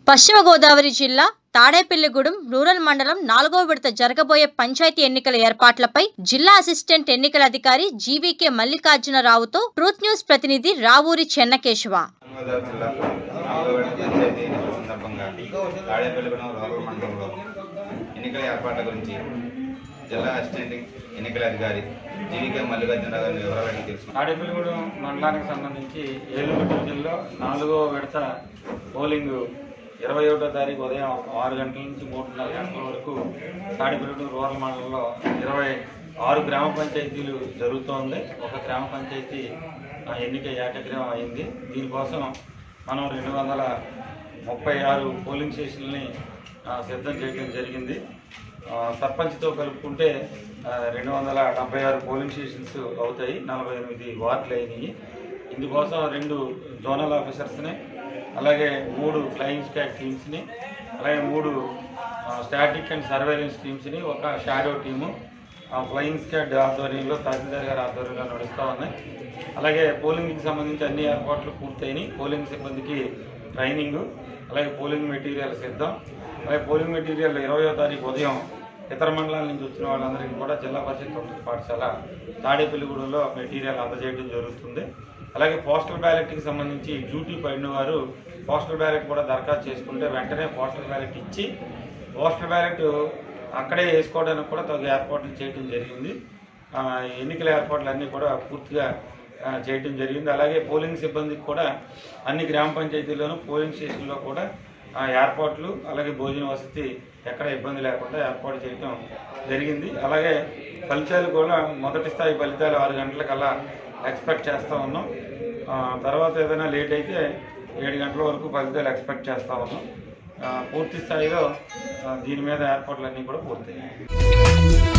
పశ్చిమ గోదావరి జిల్లా తాడేపల్లిగూడెం రూరల్ మండలం నాలుగో విడత జరగబోయే పంచాయతీ ఎన్నికల ఏర్పాట్లపై జిల్లా అసిస్టెంట్ ఎన్నికల అధికారి జీవీకే మల్లికార్జునరావుతో ట్రూత్ న్యూస్ ప్రతినిధి రావూరి చెన్నకేశవ గోదావరి జిల్లా నాలుగో విడత పంచాయతీ ఎన్నికల సందర్భంగా తాడేపల్లిగూడెం రూరల్ మండలంలో ఎన్నికల ఏర్పాట్ల గురించి జిల్లా అసిస్టెంట్ ఎన్నికల అధికారి జీవికే మల్లికార్జునరావు గారిని వివరాలు అడిగి తెలుసుకున్నాం తాడేపల్లిగూడెం మండలానికి సంబంధించి ఏలూరు డివిజన్లో నాలుగో విడత పోలింగ్ ఇరవై ఒకటో తారీఖు ఉదయం ఆరు గంటల నుంచి మూడున్నర గంటల వరకు తాడేపల్లిగూడెం రూరల్ మండలంలో ఇరవై ఆరు గ్రామ పంచాయతీలు జరుగుతోంది ఒక గ్రామ పంచాయతీ ఆ, ఎన్నిక ఏకగ్రీవం అయింది దీనికోసం మనం రెండు వందల ముప్పై ఆరు పోలింగ్ స్టేషన్లని ఆ, సిద్ధం చేయడం జరిగింది ఆ, సర్పంచ్తో కలుపుకుంటే ఆ, రెండు వందల డెబ్బై ఆరు పోలింగ్ స్టేషన్స్ అవుతాయి నలభై ఎనిమిది వార్డులు అయినాయి ఇందుకోసం రెండు జోనల్ ఆఫీసర్స్ని అలాగే మూడు ఫ్లయింగ్ స్టాక్ టీమ్స్ని అలాగే మూడు ఆ, స్టాటిక్ అండ్ సర్వేలెన్స్ టీమ్స్ని ఒక షాడో టీము ఆ, ఫ్లయింగ్ స్క్వాడ్ ఆధ్వర్యంలో తహసీల్దార్ గారి ఆధ్వర్యంలో నడుస్తూ ఉన్నాయి అలాగే పోలింగ్కి సంబంధించి అన్ని ఏర్పాట్లు పూర్తయినాయి పోలింగ్ సిబ్బందికి ట్రైనింగ్ అలాగే పోలింగ్ మెటీరియల్ సిద్ధం అలాగే పోలింగ్ మెటీరియల్ ఇరవయో తారీఖు ఉదయం ఇతర మండలాల నుంచి వచ్చిన వాళ్ళందరికీ కూడా జిల్లా పరిషత్ ఉన్నత పాఠశాల తాడేపల్లిగూడెంలో మెటీరియల్ అందజేయడం జరుగుతుంది అలాగే పోస్టల్ బ్యాలెట్కి సంబంధించి డ్యూటీ పడిన వారు పోస్టల్ బ్యాలెట్ కూడా దరఖాస్తు చేసుకుంటే వెంటనే పోస్టల్ బ్యాలెట్ ఇచ్చి పోస్టల్ బ్యాలెట్ అక్కడే వేసుకోవడానికి కూడా తగు ఏర్పాట్లు చేయడం జరిగింది ఆ, ఎన్నికల ఏర్పాట్లు అన్నీ కూడా పూర్తిగా ఆ, చేయడం జరిగింది అలాగే పోలింగ్ సిబ్బందికి కూడా అన్ని గ్రామ పంచాయతీల్లోనూ పోలింగ్ స్టేషన్లో కూడా ఆ, ఏర్పాట్లు అలాగే భోజన వసతి ఎక్కడ ఇబ్బంది లేకుండా ఏర్పాటు చేయడం జరిగింది అలాగే ఫలితాలు కూడా మొదటి స్థాయి ఫలితాలు ఆరు గంటలకల్లా ఎక్స్పెక్ట్ చేస్తూ ఉన్నాం ఆ, తర్వాత ఏదైనా లేట్ అయితే ఏడు గంటల వరకు ఫలితాలు ఎక్స్పెక్ట్ చేస్తూ ఉన్నాం ఆ, పూర్తి స్థాయిలో ఆ, దీని మీద ఏర్పాట్లన్నీ కూడా పూర్తయ్యాయి